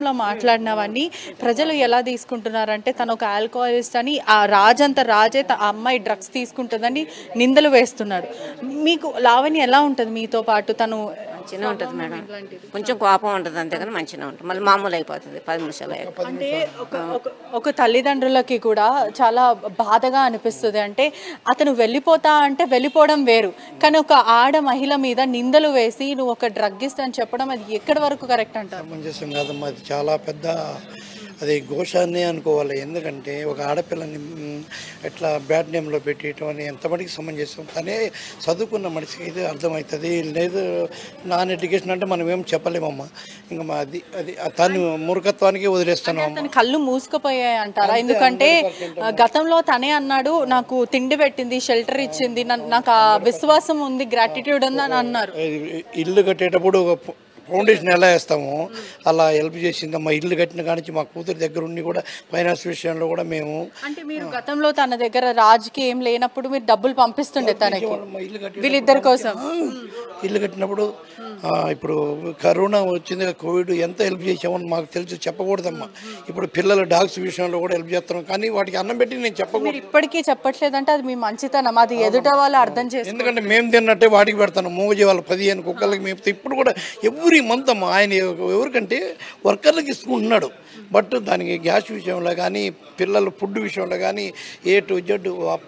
లో మాట్లాడినవన్నీ ప్రజలు ఎలా తీసుకుంటున్నారంటే తను ఒక ఆల్కహాలిస్ట్ అని ఆ రాజంత రాజే త- ఆ అమ్మాయి డ్రగ్స్ తీసుకుంటుందని నిందలు వేస్తున్నాడు మీకు లావణ్య ఎలా ఉంటుంది మీతో పాటు తను మంచిగా ఉంటుంది మేడం కొంచెం కోపం ఉంటుంది అంతేగాని మంచిగా ఉంటుంది మళ్ళీ మామూలు అయిపోతుంది పది నిమిషాలు అయ్యాక. అంటే ఒక ఒక ఒక తల్లిదండ్రులకి కూడా చాలా బాధగా అనిపిస్తుంది అంటే అతను వెళ్ళిపోతా అంటే వెళ్ళిపోవడం వేరు కానీ ఒక ఆడ మహిళ మీద నిందలు వేసి నువ్వు ఒక డ్రగ్గిస్ట్ అని చెప్పడం అది ఎక్కడి వరకు కరెక్ట్ అంటారు సమంజసం కాదమ్మా అది చాలా పెద్ద అది ఘోషాన్ని అనుకోవాలి ఎందుకంటే ఒక ఆడపిల్లని మ్, ఎట్లా బ్యాడ్ నేమ్లో పెట్టేయటం అని ఎంతమటికి సమంజసం తనే చదువుకున్న మనిషికి ఇది అర్థమవుతుంది లేదు నాన్ ఎడ్యుకేషన్ అంటే మనం ఏం చెప్పలేమమ్మా ఇంకా మా అది అది తను మూర్ఖత్వానికి వదిలేస్తాను అమ్మ అతని కళ్ళు మూసుకుపోయాయి అంటారా ఎందుకంటే ఆ, గతంలో తనే అన్నాడు నాకు తిండి పెట్టింది షెల్టర్ ఇచ్చింది నన్- నాకు ఆ విశ్వాసం ఉంది గ్రాటిట్యూడ్ ఉంది అని అన్నారు ఇల్లు కట్టేటప్పుడు ఒక ఫౌ- ఫౌండేషన్ ఎలా వేస్తామో అలా హెల్ప్ చేసింది మా ఇల్లు కట్టిన కానించి మా కూతురు దగ్గర ఉండి కూడా ఫైనాన్స్ విషయంలో కూడా మేము అంటే మీరు గతంలో తన దగ్గర రాజుకి ఏం లేనప్పుడు మీరు డబ్బులు పంపిస్తుండే తనకి మా ఇల్లు కట్టి వీళ్ళిద్దరి కోసం ఇల్లు కట్టినప్పుడు ఆ, ఇప్పుడు కరోనా వచ్చింది కోవిడ్ ఎంత హెల్ప్ చేసామని మాకు తెలుసు చెప్పకూడదమ్మా ఇప్పుడు పిల్లల డాగ్స్ విషయంలో కూడా హెల్ప్ చేస్తున్నాం కానీ వాటికి అన్నం పెట్టి నేను చెప్పకూడదు మీరు ఇప్పటికీ చెప్పట్లేదంటే అది మీ మంచితనం అది ఎదుట వాళ్ళు అర్థం చేస్తారు ఎందుకంటే మేము తిన్నట్టే వాటికి పెడతాను మూగజీవాలు పదిహేను కుక్కలకి మేపితే ఇప్పుడు కూడా ఎవ్రీ మంత్ అమ్మా ఆయన ఎవరికంటే వర్కర్లకు ఇస్తుకుంటున్నాడు బట్ దానికి గ్యాస్ విషయంలో కానీ పిల్లల ఫుడ్ విషయంలో కానీ A to Z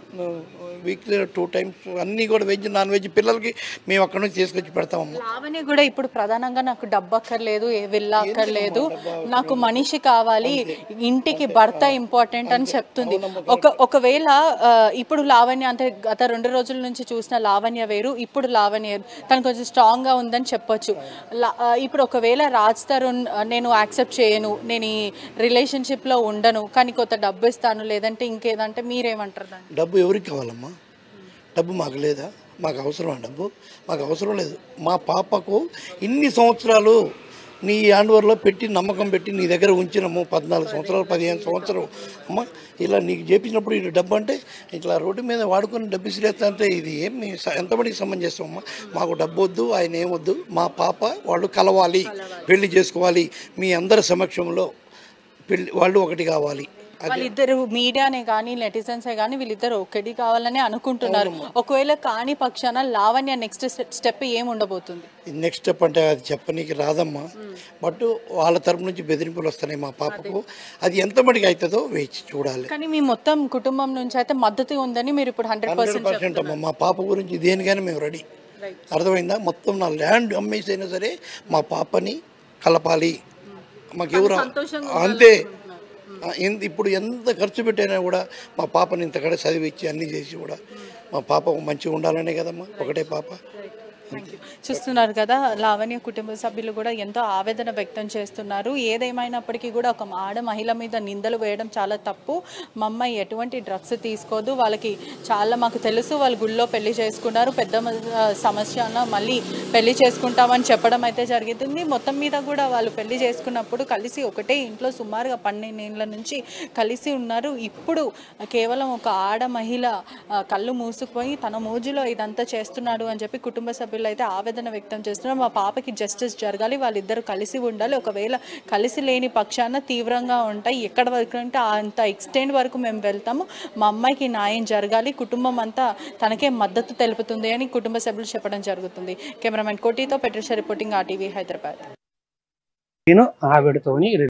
weekly two times అన్నీ కూడా వెజ్ నాన్ వెజ్ పిల్లలకి మేము అక్కడ నుంచి తీసుకొచ్చి పెడతామమ్మా లావణ్య కూడా ఇప్పుడు ప్రధానంగా నాకు డబ్బు అక్కర్లేదు ఏ విల్లా అక్కర్లేదు నాకు మనిషి కావాలి ఇంటికి భర్త ఇంపార్టెంట్ అని చెప్తుంది ఒక ఒకవేళ ఆ, ఇప్పుడు లావణ్య అంటే గత రెండు రోజుల నుంచి చూసిన లావణ్య వేరు ఇప్పుడు లావణ్య వేరు. తను కొంచెం స్ట్రాంగ్ గా ఉందని చెప్పొచ్చు లా- ఆ, ఇప్పుడు ఒకవేళ రాజ్ తరుణ్ ఆ, నేను యాక్సెప్ట్ చేయను నేను ఈ రిలేషన్షిప్ లో ఉండను కానీ కొంత డబ్బు ఇస్తాను లేదంటే ఇంకేదంటే మీరేమంటారు దాన్ని డబ్బు ఎవరికి కావాలమ్మా డబ్బు మాకు లేదా మాకు అవసరమా డబ్బు మాకు అవసరం లేదు మా పాపకు ఇన్ని సంవత్సరాలు నీ హ్యాండ్వర్లో పెట్టి నమ్మకం పెట్టి నీ దగ్గర ఉంచినాము పద్నాలుగు సంవత్సరాలు పదిహేను సంవత్సరం అమ్మ ఇలా నీకు చేపించినప్పుడు ఇది డబ్బు అంటే ఇట్లా రోడ్డు మీద వాడుకొని డబ్బు ఇసిరేస్తా అంటే ఇది ఏమి స- ఎంతమందికి సంబంధించేస్తాం అమ్మ మాకు డబ్బు వద్దు ఆయన ఏమొద్దు మా పాప వాళ్ళు కలవాలి పెళ్లి చేసుకోవాలి మీ అందరి సమక్షంలో పెళ్లి వాళ్ళు ఒకటి కావాలి అది వాళ్ళిద్దరు మీడియానే కానీ నెటిజన్సే కానీ వీళ్ళిద్దరు ఒకటి కావాలని అనుకుంటున్నారు ఒకవేళ కాని పక్షాన లావణ్య నెక్స్ట్ స్టెప్ ఏం ఉండబోతుంది నెక్స్ట్ స్టెప్ అంటే అది చెప్పనీకి రాదమ్మా బట్ వాళ్ళ తరపు నుంచి బెదిరింపులు వస్తున్నాయి మా పాపకు అది ఎంత మటుకు అవుతుందో వేచి చూడాలి కానీ మీ మొత్తం కుటుంబం నుంచి అయితే మద్దతు ఉందని మీరు ఇప్పుడు హండ్రెడ్ హండ్రెడ్ పర్సెంట్ పర్సెంట్ అమ్మా మా పాప గురించి దేనికైనా మేము రెడీ అర్థమైందా మొత్తం నా ల్యాండ్ అమ్మేసి అయినా సరే మా పాపని కలపాలి మాకెవరు అంతే ఆ, ఎంత- ఇప్పుడు ఎంత ఖర్చు పెట్టైనా కూడా మా పాపని ఇంతకడ చదివించి అన్నీ చేసి కూడా మా పాప మంచిగా ఉండాలనే కదమ్మా ఒకటే పాప చూస్తున్నారు కదా లావణ్య కుటుంబ సభ్యులు కూడా ఎంతో ఆవేదన వ్యక్తం చేస్తున్నారు ఏదేమైనప్పటికీ కూడా ఒక ఆడ మహిళ మీద నిందలు వేయడం చాలా తప్పు మా అమ్మాయి ఎటువంటి డ్రగ్స్ తీసుకోదు వాళ్ళకి చాలా మాకు తెలుసు వాళ్ళు గుళ్ళో పెళ్లి చేసుకున్నారు పెద్ద మ- ఆ, సమస్య అన్న మళ్ళీ పెళ్లి చేసుకుంటామని చెప్పడం అయితే జరుగుతుంది మొత్తం మీద కూడా వాళ్ళు పెళ్లి చేసుకున్నప్పుడు కలిసి ఒకటే ఇంట్లో సుమారుగా పన్నెండేళ్ల నుంచి కలిసి ఉన్నారు ఇప్పుడు కేవలం ఒక ఆడ మహిళ ఆ, కళ్ళు మూసుకుపోయి తన మోజులో ఇదంతా చేస్తున్నాడు అని చెప్పి కుటుంబ సభ్యులు అయితే ఆవేదన వ్యక్తం చేస్తున్నారు మా పాపకి జస్టిస్ జరగాలి వాళ్ళిద్దరు కలిసి ఉండాలి ఒకవేళ కలిసి లేని పక్షాన తీవ్రంగా ఉంటాయి ఎక్కడ వరకు అంటే అంత ఎక్స్టెండ్ వరకు మేము వెళ్తాము మా అమ్మాయికి న్యాయం జరగాలి కుటుంబం అంతా తనకే మద్దతు తెలుపుతుంది అని కుటుంబ సభ్యులు చెప్పడం జరుగుతుంది కెమెరామెన్ కోటితో పెట్రిషా రిపోర్టింగ్ ఆర్టీవీ హైదరాబాద్ నేను ఆవిడతోని